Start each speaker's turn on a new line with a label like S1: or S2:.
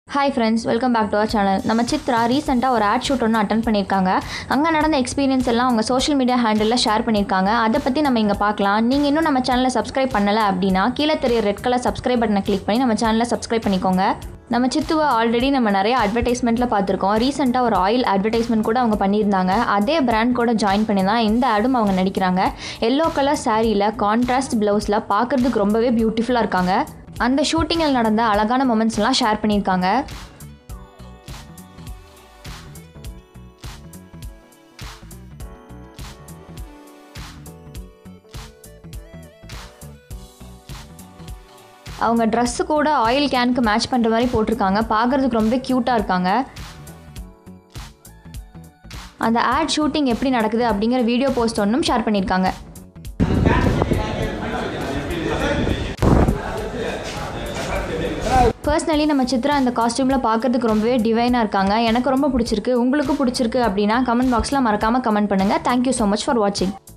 S1: hi friends welcome back to our channel நம்ம சித்ரா ரீசெண்டாக ஒரு ஆட் ஷூட் ஒன்று அட்டன் பண்ணியிருக்காங்க அங்கே நடந்த எக்ஸ்பீரியன்ஸ் எல்லாம் அவங்க சோஷியல் மீடியா ஹேண்டிலில் ஷேர் பண்ணியிருக்காங்க அதை பற்றி நம்ம இங்கே பார்க்கலாம் நீங்கள் இன்னும் நம்ம சேனலை சப்ஸ்கிரைப் பண்ணலை அப்படின்னா கீழே தெரிய ரெட் கலர் சப்ஸ்கிரைப் பட்டனை கிளிக் பண்ணி நம்ம சேனலை சப்ஸ்கிரைப் பண்ணிக்கோங்க நம்ம சித்துவை ஆல்ரெடி நம்ம நிறைய அட்வர்டைஸ்மெண்ட்டில் பார்த்துருக்கோம் ரீசெண்டாக ஒரு ஆயில் அட்வர்டைஸ்மெண்ட் கூட அவங்க பண்ணியிருந்தாங்க அதே பிராண்ட் கூட ஜாயின் பண்ணி தான் இந்த ஆடும் அவங்க நடிக்கிறாங்க எல்லோ கலர் சாரியில் கான்ட்ராஸ்ட் ப்ளவுஸில் பார்க்குறதுக்கு ரொம்பவே பியூட்டிஃபுல்லாக இருக்காங்க அந்த ஷூட்டிங்கில் நடந்த அழகான மொமெண்ட்ஸ் எல்லாம் ஷேர் பண்ணியிருக்காங்க அவங்க ட்ரெஸ்ஸு கூட ஆயில் கேனுக்கு மேட்ச் பண்ணுற மாதிரி போட்டிருக்காங்க பார்க்குறதுக்கு ரொம்ப க்யூட்டாக இருக்காங்க அந்த ஆட் ஷூட்டிங் எப்படி நடக்குது அப்படிங்கிற வீடியோ போஸ்ட் ஒன்றும் ஷேர் பண்ணியிருக்காங்க பர்சனலி நம்ம சித்ரா இந்த காஸ்டியூமில் பார்க்கறதுக்கு ரொம்பவே டிவைனாக இருக்காங்க எனக்கு ரொம்ப பிடிச்சிருக்கு உங்களுக்கும் பிடிச்சிருக்கு அப்படின்னா கமெண்ட் பாக்ஸில் மறக்காமல் கமெண்ட் பண்ணுங்கள் தேங்க்யூ ஸோ மச் ஃபார் வாட்சிங்